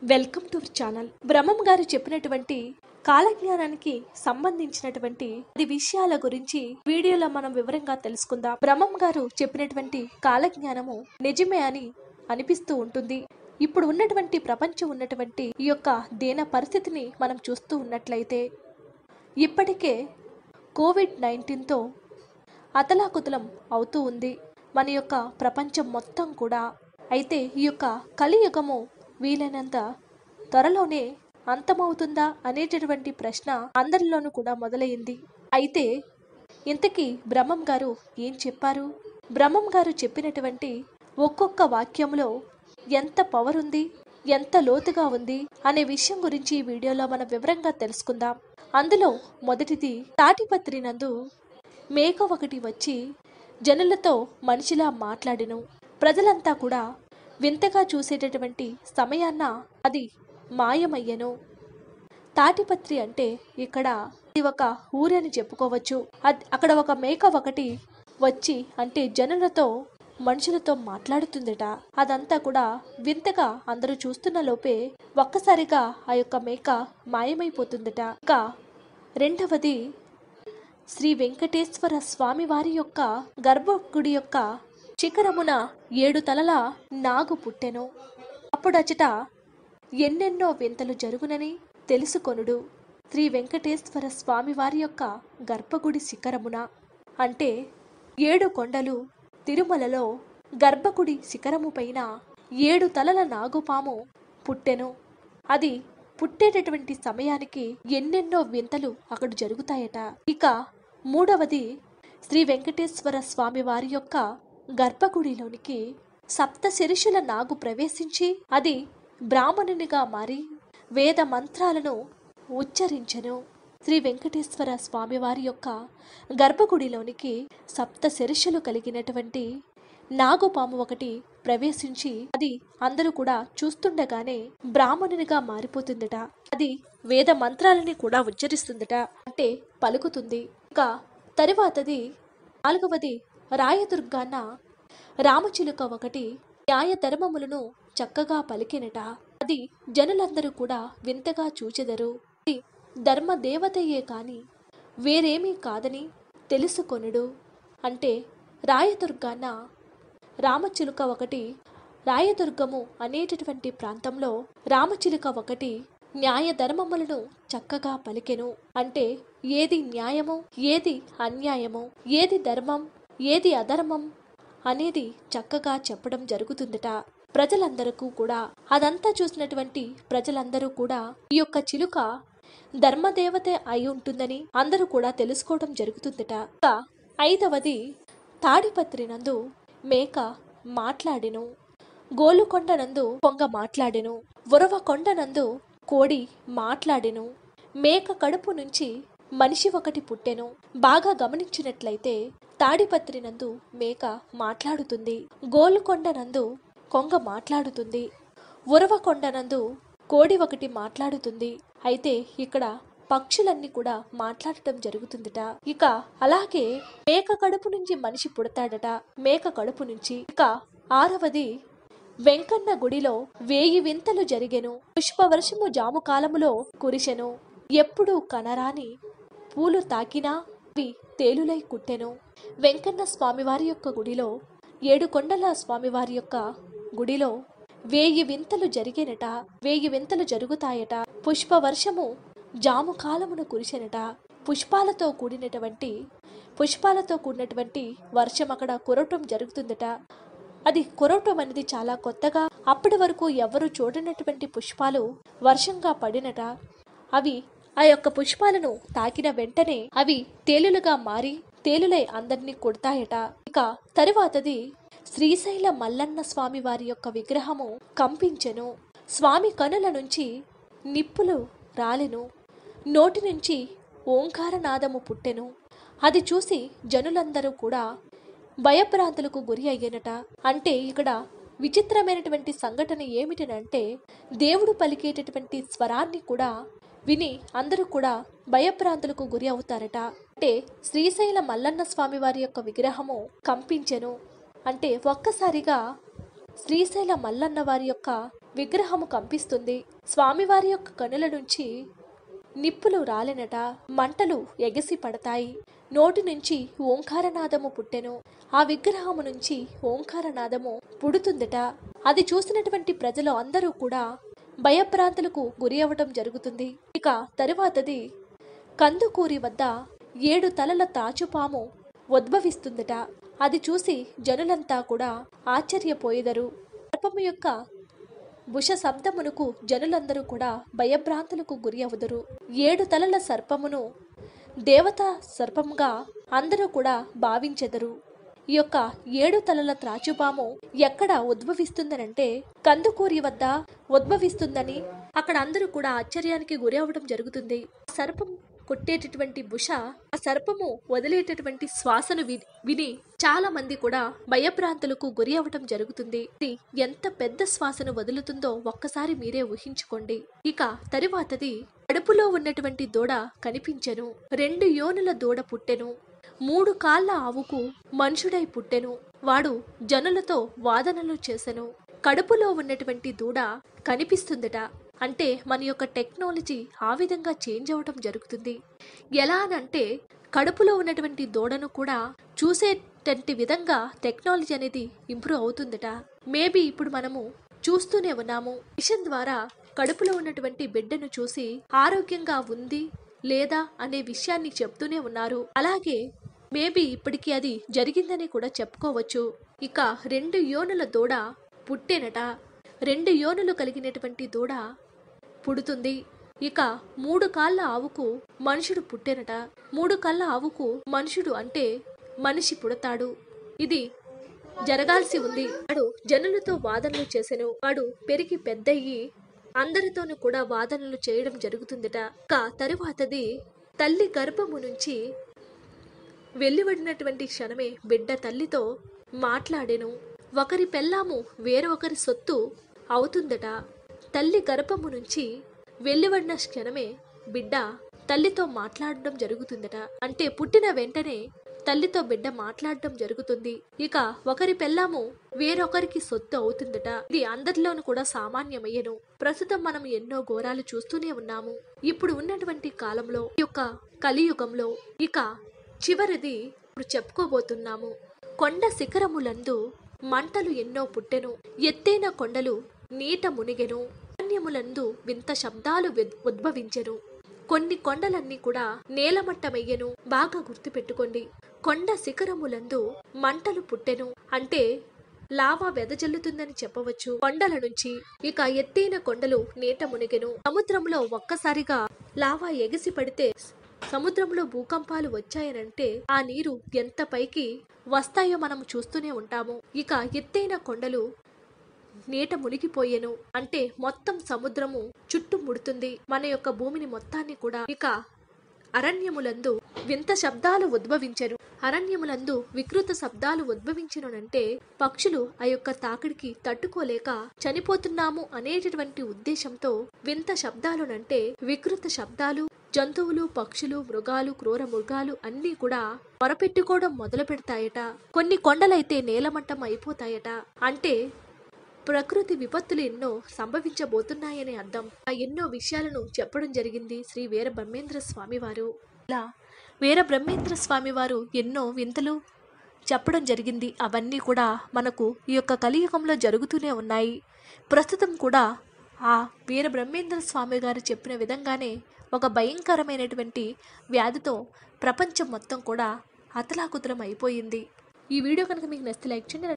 welcome to our channel Brahmam గారు చెప్పినటువంటి కాలజ్ఞానానికి సంబంధించినటువంటి అది విషయాల గురించి వీడియోలో మనం వివరంగా తెలుసుకుందాం బ్రహ్మం గారు చెప్పినటువంటి కాలజ్ఞానము నిజమే అని అనిపిస్తూ ఉంటుంది ఇప్పుడు ఉన్నటువంటి ప్రపంచం ఉన్నటువంటి ఈ యొక్క దీన పరిస్థితిని మనం చూస్తూ ఉన్నట్లయితే ఇప్పటికే కోవిడ్ నైన్టీన్తో అతలాకుతలం అవుతూ ఉంది మన యొక్క ప్రపంచం మొత్తం కూడా అయితే ఈ యొక్క కలియుగము వీలైనంత త్వరలోనే అంతమవుతుందా అనేటటువంటి ప్రశ్న అందరిలోనూ కూడా మొదలైంది అయితే ఇంతకీ బ్రహ్మం గారు ఏం చెప్పారు బ్రహ్మం గారు చెప్పినటువంటి ఒక్కొక్క వాక్యంలో ఎంత పవర్ ఉంది ఎంత లోతుగా ఉంది అనే విషయం గురించి ఈ వీడియోలో మనం వివరంగా తెలుసుకుందాం అందులో మొదటిది తాటిపత్రి నందు మేక ఒకటి వచ్చి జనులతో మనిషిలా మాట్లాడెను ప్రజలంతా కూడా వింతగా చూసేటటువంటి సమయాన్న అది మాయమయ్యెను తాటిపత్రి అంటే ఇక్కడ ఇది ఒక ఊరి అని చెప్పుకోవచ్చు అద్- అక్కడ ఒక మేక ఒకటి వచ్చి అంటే జనులతో మనుషులతో మాట్లాడుతుందట అదంతా కూడా వింతగా అందరూ చూస్తున్న లోపే ఒక్కసారిగా ఆ యొక్క మేక మాయమైపోతుందట ఇక రెండవది శ్రీ వెంకటేశ్వర స్వామి వారి యొక్క గర్భగుడి యొక్క శిఖరమున ఏడు తలల నాగు పుట్టెను అప్పుడచట ఎన్నెన్నో వింతలు జరుగునని తెలుసుకొనుడు శ్రీ వెంకటేశ్వర స్వామి వారి యొక్క గర్భగుడి శిఖరమున అంటే ఏడు కొండలు తిరుమలలో గర్భగుడి శిఖరము పైన ఏడు తలల నాగుపాము పుట్టెను అది పుట్టేటటువంటి సమయానికి ఎన్నెన్నో వింతలు అక్కడ జరుగుతాయట ఇక మూడవది శ్రీ వెంకటేశ్వర స్వామి వారి యొక్క గర్భగుడిలోనికి సప్త శిరుషుల నాగు ప్రవేశించి అది బ్రాహ్మణునిగా మారి వేద మంత్రాలను ఉచ్చరించెను శ్రీ వెంకటేశ్వర స్వామి వారి యొక్క గర్భగుడిలోనికి సప్త శిరుషులు కలిగినటువంటి నాగుపాము ఒకటి ప్రవేశించి అది అందరూ కూడా చూస్తుండగానే బ్రాహ్మణునిగా మారిపోతుందట అది వేద మంత్రాలని కూడా ఉచ్చరిస్తుందట అంటే పలుకుతుంది ఇక తరువాతది నాలుగవది రాయదుర్గాన రామచిలుక ఒకటి న్యాయ ధర్మములను చక్కగా పలికినట అది జనులందరూ కూడా వింతగా చూచెదరు ఇది ధర్మ దేవతయే కాని వేరేమీ కాదని తెలుసుకొనుడు అంటే రాయదుర్గాన రామచిలుక ఒకటి రాయదుర్గము అనేటటువంటి ప్రాంతంలో రామచిలుక ఒకటి న్యాయ ధర్మములను చక్కగా పలికెను అంటే ఏది న్యాయము ఏది అన్యాయము ఏది ధర్మం ఏది అధర్మం అనేది చక్కగా చెప్పడం జరుగుతుందట ప్రజలందరికీ కూడా అదంతా చూసినటువంటి ప్రజలందరూ కూడా ఈ యొక్క చిలుక ధర్మదేవత అయి ఉంటుందని అందరూ కూడా తెలుసుకోవడం జరుగుతుందట ఇక ఐదవది తాడిపత్రి నందు మేక మాట్లాడెను గోలుకొండ నందు పొంగ మాట్లాడెను ఉరవకొండ నందు కోడి మాట్లాడెను మేక కడుపు నుంచి మనిషి ఒకటి పుట్టెను బాగా గమనించినట్లయితే తాడిపత్రి నందు మేక మాట్లాడుతుంది గోలుకొండ నందు కొంగ మాట్లాడుతుంది ఉరవకొండ నందు కోడి ఒకటి మాట్లాడుతుంది అయితే ఇక్కడ పక్షులన్నీ కూడా మాట్లాడటం జరుగుతుందట ఇక అలాగే మేక కడుపు నుంచి మనిషి పుడతాడట మేక కడుపు నుంచి ఇక ఆరవది వెంకన్న గుడిలో వేయి వింతలు జరిగెను పుష్పవర్షము జాము కాలములో కురిసెను ఎప్పుడు కనరాని పూలు తాకినా అవి తేలులై కుట్టెను వెంకన్న స్వామివారి యొక్క గుడిలో ఏడు కొండల స్వామివారి యొక్క గుడిలో వేయి వింతలు జరిగేనట వేయి వింతలు జరుగుతాయట పుష్పవర్షము జాము కాలమును కురిసెనట పుష్పాలతో కూడినటువంటి పుష్పాలతో కూడినటువంటి వర్షం అక్కడ కురవటం జరుగుతుందట అది కురవటం అనేది చాలా కొత్తగా అప్పటి వరకు ఎవరు చూడనటువంటి పుష్పాలు వర్షంగా పడినట అవి ఆ యొక్క పుష్పాలను తాకిన వెంటనే అవి తేలులుగా మారి తేలులై అందరినీ కొడతాయట ఇక తరువాతది శ్రీశైల మల్లన్న స్వామి వారి యొక్క విగ్రహము కంపించెను స్వామి కనుల నుంచి నిప్పులు రాలెను నోటి నుంచి ఓంకారనాదము పుట్టెను అది చూసి జనులందరూ కూడా భయభ్రాంతులకు గురి అయ్యేనట అంటే ఇక్కడ విచిత్రమైనటువంటి సంఘటన ఏమిటనంటే దేవుడు పలికేటటువంటి స్వరాన్ని కూడా విని అందరూ కూడా భయభ్రాంతులకు గురి అవుతారట అంటే శ్రీశైల మల్లన్న స్వామి వారి యొక్క విగ్రహము కంపించెను అంటే ఒక్కసారిగా శ్రీశైల మల్లన్న వారి యొక్క విగ్రహము కంపిస్తుంది స్వామివారి యొక్క కనుల నుంచి నిప్పులు రాలెనట మంటలు ఎగసి పడతాయి నోటి నుంచి ఓంకారనాదము పుట్టెను ఆ విగ్రహము నుంచి ఓంకారనాదము పుడుతుందట అది చూసినటువంటి ప్రజలు అందరూ కూడా భయభ్రాంతులకు గురి అవ్వటం జరుగుతుంది ఇక తరువాతది కందుకూరి వద్ద ఏడు తలల తాచుపాము ఉద్భవిస్తుందట అది చూసి జనులంతా కూడా ఆశ్చర్యపోయేదరు సర్పము యొక్క భుష శబ్దమునకు జనులందరూ కూడా భయభ్రాంతులకు గురి అవుదురు ఏడు తలల సర్పమును దేవతా సర్పముగా అందరూ కూడా భావించెదరు ఈ యొక్క ఏడు తలల త్రాచుపాము ఎక్కడ ఉద్భవిస్తుందనంటే కందుకూరి వద్ద ఉద్భవిస్తుందని అక్కడ అందరూ కూడా ఆశ్చర్యానికి గురి అవ్వడం జరుగుతుంది సర్పం కొట్టేటటువంటి బుష ఆ సర్పము వదిలేటటువంటి శ్వాసను వి- విని చాలా మంది కూడా భయభ్రాంతులకు గురి అవ్వటం జరుగుతుంది ఇది ఎంత పెద్ద శ్వాసను వదులుతుందో ఒక్కసారి మీరే ఊహించుకోండి ఇక తరువాతది కడుపులో ఉన్నటువంటి దూడ కనిపించెను రెండు యోనుల దూడ పుట్టెను మూడు కాళ్ళ ఆవుకు మనుషుడై పుట్టెను వాడు జనులతో వాదనలు చేసెను కడుపులో ఉన్నటువంటి దూడ కనిపిస్తుందట అంటే మన యొక్క టెక్నాలజీ ఆ విధంగా చేంజ్ అవ్వటం జరుగుతుంది ఎలా అనంటే కడుపులో ఉన్నటువంటి దూడను కూడా చూసేటంటి విధంగా టెక్నాలజీ అనేది ఇంప్రూవ్ అవుతుందట మేబీ ఇప్పుడు మనము చూస్తూనే ఉన్నాము మిషన్ ద్వారా కడుపులో ఉన్నటువంటి బిడ్డను చూసి ఆరోగ్యంగా ఉంది లేదా అనే విషయాన్ని చెప్తూనే ఉన్నారు అలాగే మేబీ ఇప్పటికి అది జరిగిందని కూడా చెప్పుకోవచ్చు ఇక రెండు యోనుల దూడ పుట్టేనట రెండు యోనులు కలిగినటువంటి దూడ పుడుతుంది ఇక మూడు కాళ్ళ ఆవుకు మనుషుడు పుట్టెనట మూడు కళ్ళ ఆవుకు మనుషుడు అంటే మనిషి పుడతాడు ఇది జరగాల్సి ఉంది వాడు జనులతో వాదనలు చేసెను వాడు పెరిగి పెద్దయ్యి అందరితోనూ కూడా వాదనలు చేయడం జరుగుతుందట ఇక తరువాతది తల్లి గర్భము నుంచి వెళ్లివడినటువంటి క్షణమే బిడ్డ తల్లితో మాట్లాడెను ఒకరి పెళ్ళాము వేరొకరి సొత్తు అవుతుందట తల్లి గర్భము నుంచి వెళ్లివడిన క్షణమే బిడ్డ తల్లితో మాట్లాడడం జరుగుతుందట అంటే పుట్టిన వెంటనే తల్లితో బిడ్డ మాట్లాడడం జరుగుతుంది ఇక ఒకరి పెళ్ళాము వేరొకరికి సొత్తు అవుతుందట ఇది అందరిలోనూ కూడా సామాన్యమయ్యను ప్రస్తుతం మనం ఎన్నో ఘోరాలు చూస్తూనే ఉన్నాము ఇప్పుడు ఉన్నటువంటి కాలంలో ఈ యొక్క కలియుగంలో ఇక చివరిది ఇప్పుడు చెప్పుకోబోతున్నాము కొండ శిఖరములందు మంటలు ఎన్నో పుట్టెను ఎత్తైన కొండలు నీట మునిగెను అరణ్యములందు వింత శబ్దాలు వెద్- ఉద్భవించెను కొన్ని కొండలన్నీ కూడా నేలమట్టమయ్యెను బాగా గుర్తుపెట్టుకోండి కొండ శిఖరములందు మంటలు పుట్టెను అంటే లావా వెదజల్లుతుందని చెప్పవచ్చు కొండల నుంచి ఇక ఎత్తైన కొండలు నీట మునిగెను సముద్రంలో ఒక్కసారిగా లావా ఎగిసి పడితే సముద్రంలో భూకంపాలు వచ్చాయనంటే ఆ నీరు ఎంత పైకి వస్తాయో మనం చూస్తూనే ఉంటాము ఇక ఎత్తైన కొండలు నీట మునిగిపోయెను అంటే మొత్తం సముద్రము చుట్టుముడుతుంది మన యొక్క భూమిని మొత్తాన్ని కూడా ఇక అరణ్యములందు వింత శబ్దాలు ఉద్భవించెను అరణ్యములందు వికృత శబ్దాలు ఉద్భవించునంటే పక్షులు ఆ యొక్క తాకిడికి తట్టుకోలేక చనిపోతున్నాము అనేటటువంటి ఉద్దేశంతో వింత శబ్దాలునంటే వికృత శబ్దాలు జంతువులు పక్షులు మృగాలు క్రూర మృగాలు అన్నీ కూడా మొరపెట్టుకోవడం మొదలు పెడతాయట కొన్ని కొండలైతే నేలమట్టం అయిపోతాయట అంటే ప్రకృతి విపత్తులు ఎన్నో సంభవించబోతున్నాయని అర్థం ఆ ఎన్నో విషయాలను చెప్పడం జరిగింది శ్రీ వీర బ్రహ్మేంద్ర స్వామి వారు ఇలా వీర బ్రహ్మేంద్ర స్వామి వారు ఎన్నో వింతలు చెప్పడం జరిగింది అవన్నీ కూడా మనకు ఈ యొక్క కలియుగంలో జరుగుతూనే ఉన్నాయి ప్రస్తుతం కూడా ఆ వీర బ్రహ్మేంద్ర స్వామి గారు చెప్పిన విధంగానే ఒక భయంకరమైనటువంటి వ్యాధితో ప్రపంచం మొత్తం కూడా అతలాకుతలం అయిపోయింది ఈ వీడియో కనుక మీకు నచ్చితే లైక్ చేయండి